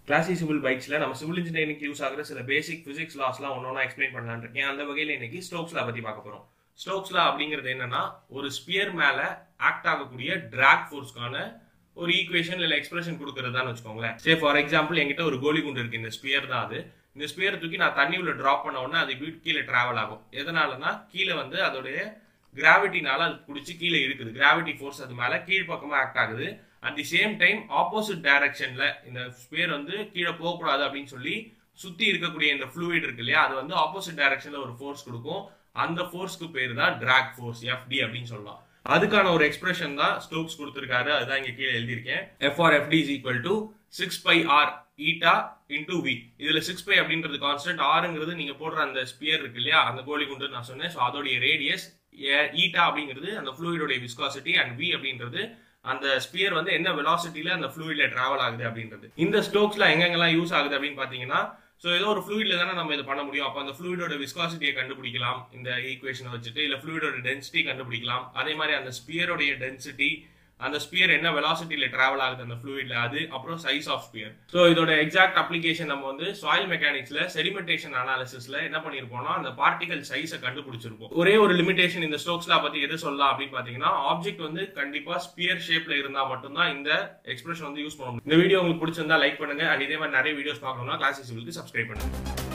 classic civil பைக்ஸ்ல நம்ம civil engineering use ஆகிற சில பேசிக் பிசிக்ஸ் லாஸ்லாம் ஒன்று ஒன்றா எக்ஸ்பிளைன் பண்ணலான்னு இருக்கேன் அந்த வகையில் இன்னைக்கு ஸ்டோக்ஸ் லா பத்தி பார்க்க போறோம் ஸ்டோக்ஸ் லா அப்படிங்கிறது என்னன்னா ஒரு ஸ்பியர் மேல ஆக்ட் ஆகக்கூடிய டிராக் ஃபோர்ஸ்க்கான ஒரு ஈக்குவேஷன் இல்ல எக்ஸ்பிரஷன் கொடுக்கறதான்னு வச்சுக்கோங்களேன் சே ஃபார் எக்ஸாம்பிள் என்கிட்ட ஒரு கோலி குண்டு இருக்கு இந்த ஸ்பியர் தான் அது இந்த ஸ்பியர் தூக்கி நான் தண்ணி உள்ள டிராப் பண்ண உடனே அது வீட்டு கீழே டிராவல் ஆகும் எதனாலனா கீழே வந்து அதோடைய கிராவிட்டினால அது பிடிச்சி கீழே இருக்குது கிராவிட்டி ஃபோர்ஸ் அது மேல கீழ்ப்பக்கமா ஆக்ட் ஆகுது at the same time opposite டைரக்ஷன்ல இந்த ஸ்பியர் வந்து கீழே போகக்கூடாது அப்படின்னு சொல்லி சுத்தி இருக்கக்கூடிய இந்த ஃப்ளூயிட் இருக்கு இல்லையா அது வந்து ஆப்போசிட் டைரக்ஷன்ல ஒரு ஃபோர்ஸ் கொடுக்கும் அந்த ஃபோர்ஸ்க்கு பேர் தான் டிராக் ஃபோர்ஸ் எஃப்டி அப்படின்னு சொல்லலாம் அதுக்கான ஒரு எக்ஸ்பிரஷன் தான் ஸ்டோக்ஸ் கொடுத்திருக்காரு அதுதான் இங்க கீழே எழுதியிருக்கேன் F R FD is equal to six pi R eta into V இதுல சிக்ஸ் பை அப்படின்றது கான்ஸ்டன்ட் ஆறுங்கிறது நீங்க போடுற அந்த ஸ்பியர் இருக்கு இல்லையா அந்த கோலி குண்டு நான் சொன்னேன் ஸோ அதோடைய ரேடியஸ் ஈட்டா அப்படிங்கிறது அந்த ஃப்ளூயிடோடைய விஸ்காசிட்டி அண்ட் வி அப்படின்றது அந்த ஸ்பியர் வந்து என்ன வெலாசிட்டியில அந்த ஃப்ளூயிட்ல டிராவல் ஆகுது அப்படின்றது இந்த ஸ்டோக்ஸ்ல எங்கெங்கெல்லாம் யூஸ் ஆகுது அப்படின்னு பாத்தீங்கன்னா ஸோ ஏதோ ஒரு ஃப்ளூயிட்ல தானே நம்ம இதை பண்ண முடியும் அப்போ அந்த ஃப்ளூயிடோட விஸ்காசிட்டியை கண்டுபிடிக்கலாம் இந்த ஈக்குவேஷனை வச்சுட்டு இல்ல ஃப்ளூயிடோட டென்சிட்டி கண்டுபிடிக்கலாம் அதே மாதிரி அந்த ஸ்பியரோடைய டென்சிட்டி அந்த ஸ்பியர் என்ன வெலாசிட்டியில டிராவல் ஆகுது அந்த ஃப்ளூயிட்ல அது அப்புறம் சைஸ் ஆஃப் ஸ்பியர் ஸோ இதோட எக்ஸாக்ட் அப்ளிகேஷன் நம்ம வந்து சாயில் மெக்கானிக்ஸ்ல செடிமெண்டேஷன் அனாலிசிஸ்ல என்ன பண்ணிருப்போம்னா அந்த பார்ட்டிகல் சைஸை கண்டுபிடிச்சிருப்போம் ஒரே ஒரு லிமிடேஷன் இந்த ஸ்டோக்ஸ்ல பத்தி எது சொல்லலாம் அப்படின்னு பாத்தீங்கன்னா ஆப்ஜெக்ட் வந்து கண்டிப்பா ஸ்பியர் ஷேப்ல இருந்தா மட்டும்தான் இந்த எக்ஸ்பிரஷன் வந்து யூஸ் பண்ண முடியும் இந்த வீடியோ உங்களுக்கு பிடிச்சிருந்தா லைக் பண்ணுங்க அண்ட் இதே மாதிரி நிறைய வீடியோஸ் பார்க்கணும்னா கிளாசிக் சிவிலுக்கு சப்ஸ்கிரைப் பண்ணுங்க